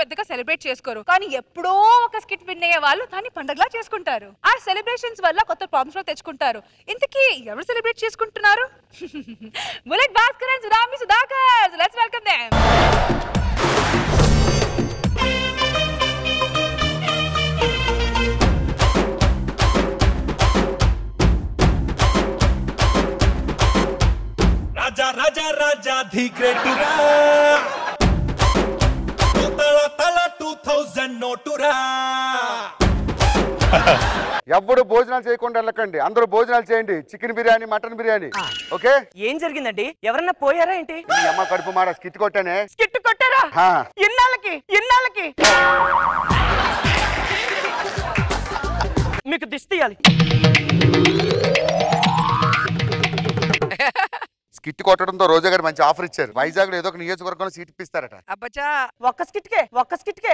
పెద్దగా సెలబ్రేట్ చేసుకోరు కానీ ఎప్పుడో ఒక స్కిట్ విన్ అయ్యే వాళ్ళు దాన్ని పండగలా చేసుకుంటారు ఆ సెలబ్రేషన్స్ వల్ల కొత్త ప్రాబ్లమ్స్ కూడా తెచ్చుకుంటారు ఇంతకీ ఎవరు సెలబ్రేట్ చేసుకుంటున్నారు బుల్లెట్ భాస్కర్ అండ్ సుధామి Sudhakar let's welcome them Raja Raja Raja the గ్రేటురా తల తల టూ థౌజండ్ నోటురా ఎవ్వడు భోజనాలు చేయకుండా వెళ్ళకండి అందరూ భోజనాలు చేయండి chicken biryani mutton biryani okay ఏం జరిగిందండి ఎవరన్నా పోయారా ఏంటి మీ అమ్మ కడుపు మాడ స్కిట్ కొట్టానే స్కిట్ కొట్టారా హా. ఇన్నాళ్ళకి ఇన్నాళ్ళకి మీకు దిష్టి తీయాలి స్కిట్ కొట్టడంతో రోజా గారు మంచి ఆఫర్ ఇచ్చారు వైజాగ్ లో ఏదో ఒక నియోజకవర్గంలో సీట్ ఇప్పిస్తారట అబ్బచ్చా ఒక్క స్కిట్కే ఒక్క స్కిట్కే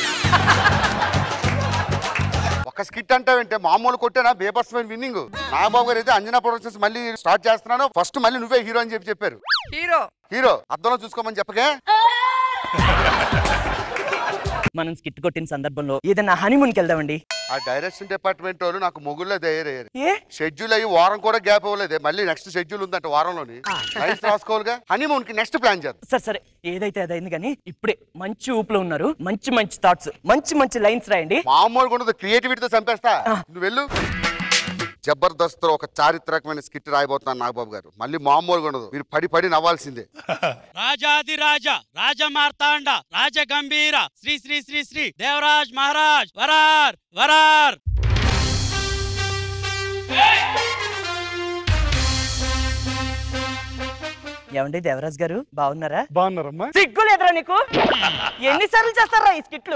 ఒక స్కిట్ అంటావంటే మామూలు కొట్టేనా బేబస్మైన విన్నింగ్ నాగబాబు గారు అయితే అంజనా ప్రొడక్షన్స్ మళ్ళీ స్టార్ట్ చేస్తున్నాను ఫస్ట్ మళ్ళీ నువ్వే హీరో అని చెప్పి చెప్పారు హీరో హీరో అద్దంలో చూసుకోమని చెప్పగే మనం స్కిట్ కొట్టిన సందర్భంలో ఏదైనా హనీమూన్కి వెళ్దామండి ఆ డైరెక్షన్ డిపార్ట్మెంట్ వాళ్ళు నాకు మొగుల్లో తయారయ్యారు ఏ షెడ్యూల్ అయ్యి వారం కూడా గ్యాప్ ఇవ్వలేదు మళ్ళీ నెక్స్ట్ షెడ్యూల్ ఉందంట వారంలోని లైన్స్ రాసుకోవాలిగా హనీమూన్ కి నెక్స్ట్ ప్లాన్ చేద్దాం సరే సరే ఏదైతే అదైంది కానీ ఇప్పుడే మంచి ఊపులో ఉన్నారు మంచి మంచి థాట్స్ మంచి మంచి లైన్స్ రాయండి మామూలుగా ఉండదు క్రియేటివిటీతో చంపేస్తా నువ్వు వెళ్ళు జబర్దస్త్ ఒక చారిత్రకమైన స్కిట్ రాయబోతున్నాను నాగబాబు గారు మళ్ళీ మామూలుగా ఉండదు మీరు పడి పడి నవ్వాల్సిందే రాజాదిరాజ రాజమార్తాండ రాజగంభీర శ్రీ శ్రీ శ్రీ శ్రీ దేవరాజ్ మహారాజ్ వరార్ వరార్ ఏమండి దేవరాజ్ గారు బాగున్నారా బాగున్నారమ్మా సిగ్గు లేదురా నీకు ఎన్నిసార్లు చేస్తారా ఈ స్కిట్లు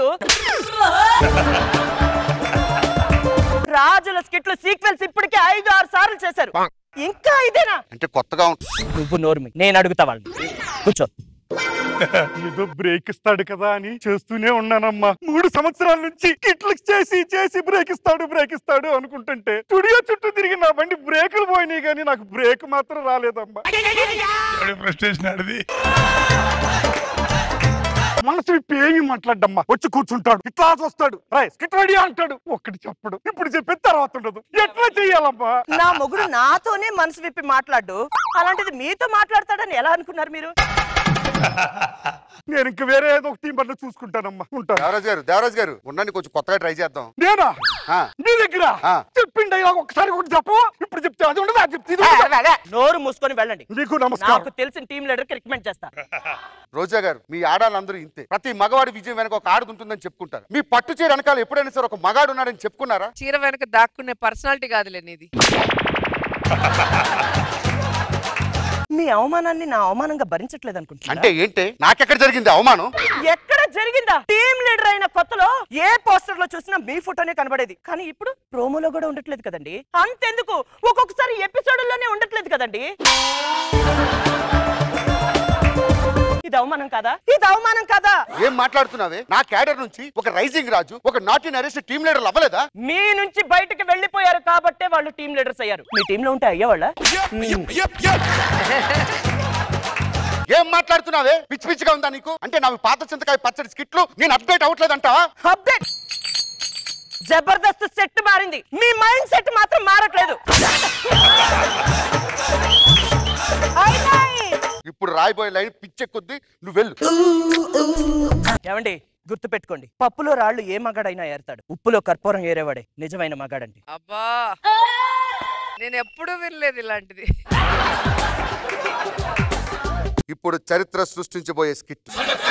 రాజుల స్కిట్లు సీక్వెల్స్ ఇప్పటికే ఐదు ఆరు సార్లు చేశారు ఇంకా ఇదేనా అంటే కొత్తగా ఉంటుంది నువ్వు నోర్మి నేను అడుగుతా వాళ్ళని కూర్చో ఏదో బ్రేక్ ఇస్తాడు కదా అని చేస్తూనే ఉన్నానమ్మా మూడు సంవత్సరాల నుంచి కిట్లు చేసి చేసి బ్రేక్ ఇస్తాడు బ్రేక్ ఇస్తాడు అనుకుంటుంటే స్టూడియో చుట్టూ తిరిగి నా బండి బ్రేకులు పోయినాయి కానీ నాకు బ్రేక్ మాత్రం రాలేదమ్మా ఫ్రస్ట్రేషన్ ఆడిది మనసు విప్పి ఏమి మాట్లాడమ్మా వచ్చి కూర్చుంటాడు ఇట్లా వస్తాడు రాయ్ స్కిట్ రెడీ అంటాడు ఒక్కటి చెప్పడు ఇప్పుడు చెప్పిన తర్వాత ఉండదు ఎట్లా చెయ్యాలమ్మా నా మొగుడు నాతోనే మనసు విప్పి మాట్లాడు అలాంటిది మీతో మాట్లాడతాడని ఎలా అనుకున్నారు మీరు నేను ఇంక వేరే ఏదో ఒక టీం పనులు చూసుకుంటానమ్మా ఉంటాను దేవరాజ్ గారు దేవరాజ్ గారు ఉండండి కొంచెం కొత్తగా ట్రై చేద్దాం నేనా ఆ, నీ దగ్గర ఆ. చెప్పిండి డైలాగ్ ఒకసారి ఒకటి చెప్పు ఇప్పుడు చెప్తే అది ఉండదు అది చెప్తే ఇది ఉండదు. నోరు మూసుకొని వెళ్ళండి నీకు నమస్కారం నాకు తెలిసిన టీం లీడర్ కి రికమెండ్ చేస్తా రోజా గారు మీ ఆడాలందరూ ఇంతే ప్రతి మగవాడి విజయం వెనక ఒక ఆడది ఉంటుందని చెప్పుకుంటారు మీ పట్టు చీర వెనకాల ఎప్పుడైనా సరే ఒక మగాడు ఉన్నాడని చెప్పుకున్నారా చీర వెనక దాక్కునే పర్సనాలిటీ కాదులే నీది మీ అవమానాన్ని నా అవమానంగా భరించట్లేదు అనుకుంటున్నా అంటే ఏంటి నాకెక్కడ జరిగింది అవమానం ఎక్కడ జరిగిందా టీం లీడర్ అయిన కొత్తలో ఏ పోస్టర్ లో చూసినా మీ ఫోటోనే కనబడేది కానీ ఇప్పుడు ప్రోమోలో కూడా ఉండట్లేదు కదండి అంతెందుకు ఒక్కొక్కసారి ఎపిసోడ్ లోనే ఉండట్లేదు కదండి ఇది అవమానం కాదా ఇది అవమానం కాదా ఏం మాట్లాడుతున్నావే నా క్యాడర్ నుంచి ఒక రైజింగ్ రాజు ఒక నాటి నరేష్ టీమ్ లీడర్ అవ్వలేదా మీ నుంచి బయటకు వెళ్ళిపోయారు కాబట్టే వాళ్ళు టీం లీడర్స్ అయ్యారు మీ టీమ్ లో ఉంటే అయ్యేవాళ్ళ ఏం మాట్లాడుతున్నావే పిచ్చి పిచ్చిగా ఉందా నీకు అంటే నా పాత చింతకాయ పచ్చడి స్కిట్లు నేను అప్డేట్ అవ్వట్లేదంటావా అప్డేట్ జబర్దస్త్ సెట్ మారింది మీ మైండ్ సెట్ మాత్రం మారట్లేదు అయినాయి. ఇప్పుడు రాయబోయే లైన్ పిచ్చెక్కుద్ది నువ్వు వెళ్ళు ఏమండి గుర్తు పెట్టుకోండి పప్పులో రాళ్ళు ఏ మగాడైనా ఏరుతాడు ఉప్పులో కర్పూరం ఏరేవాడే నిజమైన మగాడండి అబ్బా నేను ఎప్పుడూ వినలేదు ఇలాంటిది ఇప్పుడు చరిత్ర సృష్టించబోయే స్కిట్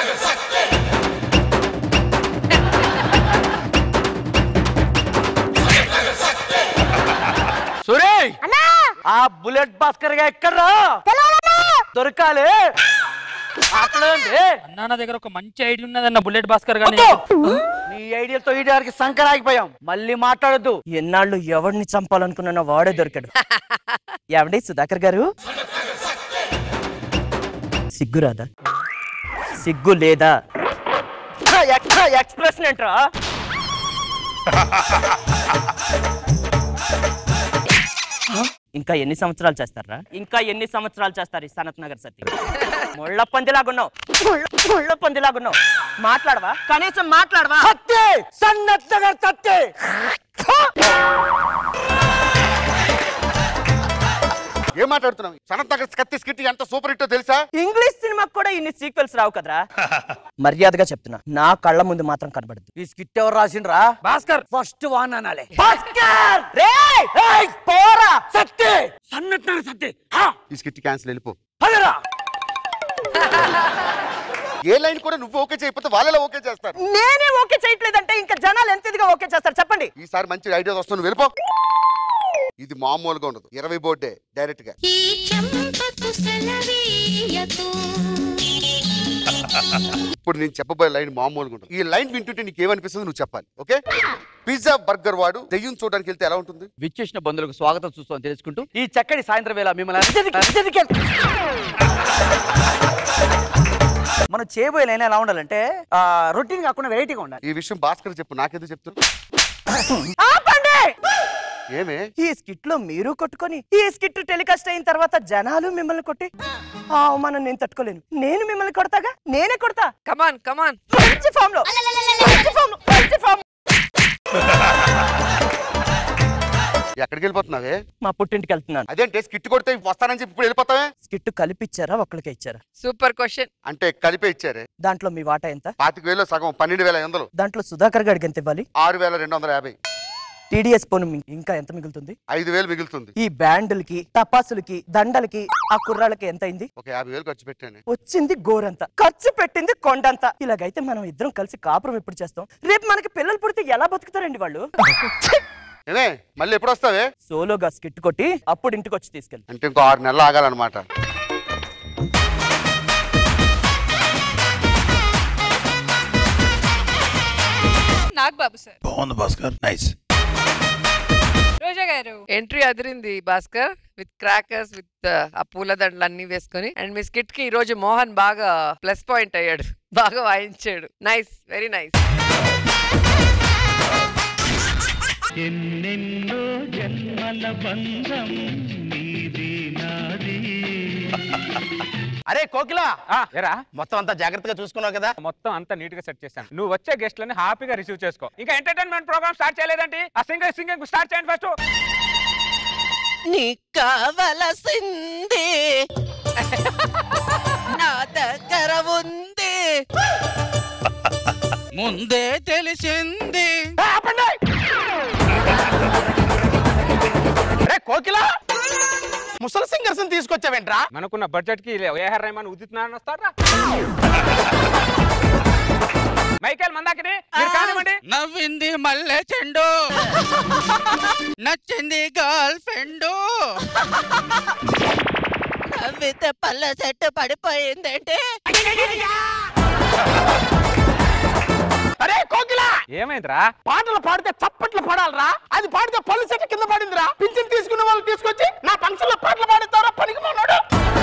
సురే ఆ బుల్లెట్ భాస్కర్ గా ఎక్కడ్రా దొరకాలి మాట్లాడండి అన్న నా దగ్గర ఒక మంచి ఐడియా ఉన్నదన్న బుల్లెట్ భాస్కర్ గాని నీ ఐడియాలతో ఈడియానికి సంకరాగిపోయాం మళ్ళీ మాట్లాడొద్దు ఎన్నాళ్ళు ఎవరిని చంపాలనుకున్నా వాడే దొరికాడు ఏమండి సుధాకర్ గారు సిగ్గు రాదా సిగ్గు లేదా ఎక్స్ప్రెషన్ ఏంట్రా ఇంకా ఎన్ని సంవత్సరాలు చేస్తారా ఇంకా ఎన్ని సంవత్సరాలు చేస్తారు ఈ సనత్ నగర్ సత్యం ముళ్ళ పందిలాగున్నావు ముళ్ళ- ముళ్ళ పందిలాగున్నావు మాట్లాడవా కనీసం మాట్లాడవా సత్తే సన్నత్తగా సత్తే ఏం మాట్లాడుతున్నావు సనత్ నగర్ కత్తి స్కిట్ ఎంత సూపర్ హిట్టో తెలుసా ఇంగ్లీష్ సినిమాకి కూడా ఇన్ని సీక్వెల్స్ రావు కదరా మర్యాదగా చెప్తున్నా నా కళ్ళ ముందు మాత్రం కనబడదు ఈ స్కిట్ ఎవరు రాసిండ్రా భాస్కర్ ఫస్ట్ వాన్ అనాలే భాస్కర్ రేయ్! ఏయ్, పోరా సత్తే సన్నత్తగా సత్తే హా ఈ స్కిట్ క్యాన్సిల్ వెళ్ళిపో పదరా ఏ లైన్ కూడా నువ్వు ఓకే చేయకపోతే వాళ్ళలో ఓకే చేస్తారు నేనే ఓకే చేయట్లేదంటే ఇంకా జనాలు ఎంత ఇదిగా ఓకే చేస్తారు చెప్పండి ఈసారి మంచి ఐడియా వస్తుంది నువ్వు వెళ్ళిపో ఇది మామూలుగా ఉండదు ఇరవై బోర్డే డైరెక్ట్ గా ఈ చెంపకు సెలవీయకు ఇప్పుడు నేను చెప్పబోయే లైన్ మామూలుగా ఉంటుంది ఈ లైన్ వింటుంటే నీకు ఏమనిపిస్తుంది నువ్వు చెప్పాలి ఓకే పిజ్జా బర్గర్ వాడు దెయ్యం చూడడానికి వెళ్తే ఎలా ఉంటుంది విచ్చేసిన బంధువులకు స్వాగతం చూస్తాం తెలుసుకుంటూ ఈ చక్కటి సాయంత్రం వేళ మిమ్మల్ని అత్యధిక- అత్యధిక- మనం చేయబోయే లైన్ ఎలా ఉండాలంటే రొటీన్ కాకుండా వెరైటీగా ఉండాలి ఈ విషయం భాస్కర్ చెప్పు నాకెందుకు చెప్తున్నా ఆపండి ఏమే ఈ స్కిట్ లో మీరు కొట్టుకొని ఈ స్కిట్ టెలికాస్ట్ అయిన తర్వాత జనాలు మిమ్మల్ని కొట్టి ఆ అవమానం నేను తట్టుకోలేను నేను మిమ్మల్ని కొడతాగా నేనే కొడతా కమాన్ కమాన్ మంచి ఫామ్ లో మంచి ఫామ్ లో మంచి ఫామ్ ఎక్కడికి వెళ్ళిపోతున్నావే మా పుట్టింటికి వెళ్తున్నాను అదేంటే స్కిట్ కొడితే వస్తానని చెప్పి ఇప్పుడు వెళ్ళిపోతావే స్కిట్ కలిపిచ్చారా ఒక్కడికే ఇచ్చారా సూపర్ క్వశ్చన్ అంటే కలిపే ఇచ్చారే దాంట్లో మీ వాటా ఎంత పాతిక వేలు సగం పన్నెండు వేల ఐదు వందలు దాంట్లో సుధాకర్ గడికి ఎంత ఇవ్వాలి ఆరు వేల రెండు వందల యాభై టీడీఎస్ పోను మీ- ఇంకా ఎంత మిగులుతుంది ఐదు వేలు మిగులుతుంది ఈ బ్యాండులకి టపాసులకి దండలకి ఆ కుర్రాళ్ళకి ఎంత అయింది ఒక యాభై వేలు ఖర్చు పెట్టాను వచ్చింది గోరంత ఖర్చు పెట్టింది కొండంత ఇలాగైతే మనం ఇద్దరం కలిసి కాపురం ఎప్పుడు చేస్తాం రేపు మనకి పిల్లలు పుడితే ఎలా బతుకుతారండి వాళ్ళు ఏమే మళ్ళీ ఎప్పుడు వస్తావే సోలోగా స్కిట్ కొట్టి అప్పుడు ఇంటికి వచ్చి తీసుకెళ్ళి అంటే ఇంకో ఆరు నెలలు ఆగాలన్నమాట నాగ్ బాబు సార్ బాగుంది భాస్కర్ నైస్ రోజా గారు ఎంట్రీ అదిరింది భాస్కర్ విత్ క్రాకర్స్ విత్ ఆ పూలదండలు అన్ని వేసుకొని అండ్ మీ స్కిట్ కి ఈ రోజు మోహన్ బాగా ప్లస్ పాయింట్ అయ్యాడు బాగా వాయించాడు నైస్ వెరీ నైస్ ఎన్నెన్నో జన్మల బంధం నీది నాది అరే కోకిలా ఎరా మొత్తం అంతా జాగ్రత్తగా చూసుకున్నావు కదా మొత్తం అంతా నీట్ గా సెట్ చేశాను నువ్వు వచ్చే గెస్ట్లని హ్యాపీగా రిసీవ్ చేసుకో ఇంకా ఎంటర్టైన్మెంట్ ప్రోగ్రామ్ స్టార్ట్ చేయలేదండి ఆ సింగర్ సింగింగ్ స్టార్ట్ చేయండి ఫస్ట్ నీకు కావలసింది నా దగ్గర ఉంది ముందే తెలిసింది అరే కోకిలా ముసలి సింగర్స్ తీసుకొచ్చావేంట్రా మనకున్న బడ్జెట్ కి ఏఆర్ రెహమాన్ ఉదిత్ నారాయణ వస్తారా మైకేల్ మందాకిని మీరు కానివ్వండి నవ్వింది మల్లె చెండు నచ్చింది గర్ల్ ఫ్రెండ్ నవ్వితే పళ్ళ చెట్టు పడిపోయిందంటే అరే కోకిలా ఏమైందిరా పాటలు పాడితే చప్పట్లు పడాలరా అది పాడితే పళ్ళు చెట్టు కింద పడిందిరా పింఛన్ తీసుకున్న వాళ్ళు తీసుకొచ్చి నా ఫంక్షన్ లో పాటలు పాడుతారా పనికి మానాడు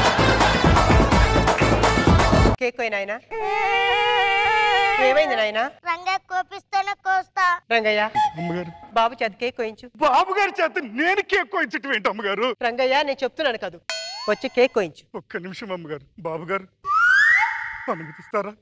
కేక్ నాయనా ఏమైంది నాయనా రంగా కోపిస్తాను కోస్తా రంగయ్య అమ్మగారు బాబు చేత కేక్ కోయించు బాబు గారి చేత నేను కేక్ కోయించటం ఏంటి అమ్మగారు రంగయ్య నేను చెప్తున్నాను కాదు వచ్చి కేక్ కోయించు ఒక్క నిమిషం అమ్మగారు బాబు గారు అనుమతిస్తారా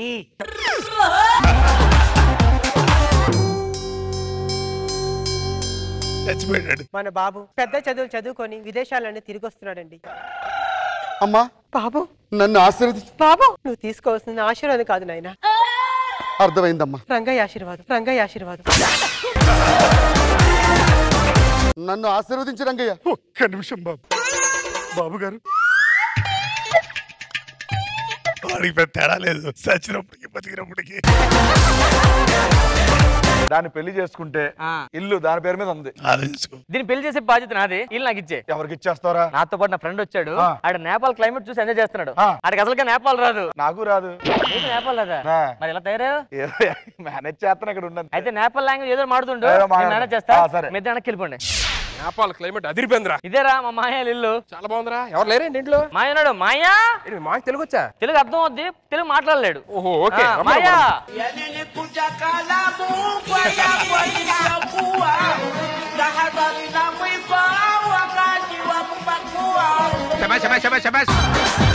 చచ్చిపోయాడు మన బాబు పెద్ద చదువులు చదువుకొని విదేశాలన్నీ తిరిగి వస్తున్నాడండి అమ్మా బాబు నన్ను ఆశీర్వది బాబు నువ్వు తీసుకోవాల్సిన ఆశీర్వాదం కాదు నాయన అర్థమైందమ్మా రంగయ్య ఆశీర్వాదం రంగయ్య ఆశీర్వాదం నన్ను ఆశీర్వదించు రంగయ్య ఒక్క నిమిషం బాబు బాబు గారు వాడికి పెద్ద తేడా లేదు చచ్చినప్పటికి బతికినప్పటికి దాన్ని పెళ్లి చేసుకుంటే ఇల్లు దాని పేరు మీద ఉంది ఆలోచించుకో దీన్ని పెళ్లి చేసే బాధ్యత నాది ఇల్లు నాకు ఇచ్చే ఎవరికి ఇచ్చేస్తారా నాతో పాటు నా ఫ్రెండ్ వచ్చాడు ఆ. ఆడ నేపాల్ క్లైమేట్ చూసి ఎంజాయ్ చేస్తున్నాడు ఆ. ఆడికి అసలుగా నేపాల్ రాదు నాకు రాదు నీకు నేపాల్ రాదా ఆ. మరి ఇలా తయారయ్యావు ఏదో మేనేజ్ చేస్తాను ఇక్కడ ఉండను అయితే నేపాల్ లాంగ్వేజ్ ఏదో మాడుతుండు ఏదో మాట్లాడు. మేనేజ్ చేస్తా ఆ, సరే. మీద వెనక్కి వెళ్ళిపోండి నేపాల్ క్లైమేట్ అదిరిపోయిందిరా ఇదేరా మా మాయాల ఇల్లు చాలా బాగుందిరా ఎవరు లేరేంటి ఇంట్లో మాయ ఉన్నాడు మాయా ఏంటి, మాకు తెలుగు వచ్చా తెలుగు అర్థం అవుద్ది తెలుగు మాట్లాడలేడు ఓహో ఓకే ఆ, రమ్మను, మాయా శబాష్ శబాష్ శబాష్ శబాష్